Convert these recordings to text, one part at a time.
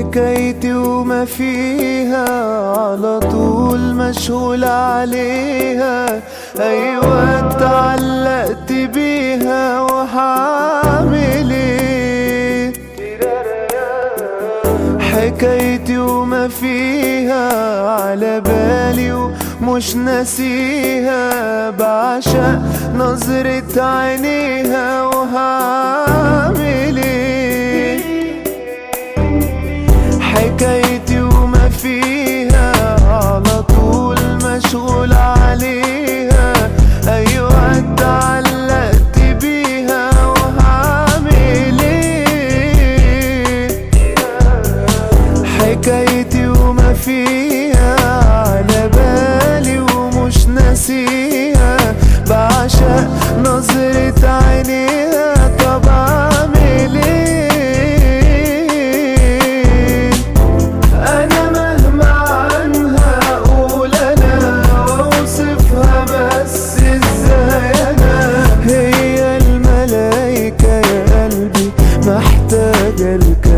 حكايتي وما فيها على طول مشغول عليها ايوه اتعلقت بيها وهعمل ايه حكايتي وما فيها على بالي ومش ناسيها بعشق نظرة عينيها وهعمل ايه حكايتي وما فيها على طول مشغول عليها ايوه اتعلقت بيها وهعمل ايه حكايتي وما فيها على بالي ومش ناسيها بعشق نظرة عينيها طب اعمل ايه انا مهما عنها اقول انا واوصفها بس ازاي انا هي الملايكة يا قلبي محتاجة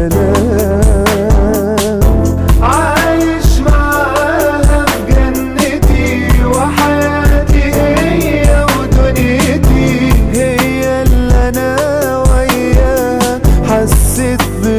الكلام عايش معاها في جنتي وحياتي هي ودنيتي هي اللي انا وياها حسيت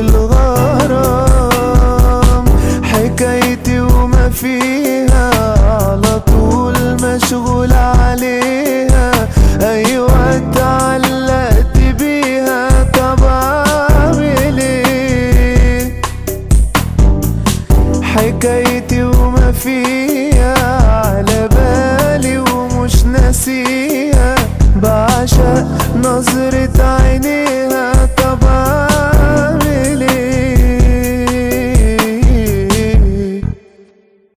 بالغرام حكايتي وما فيها على طول مشغول عليها ايوه اتعلقت بيها طب اعمل ايه حكايتي وما فيها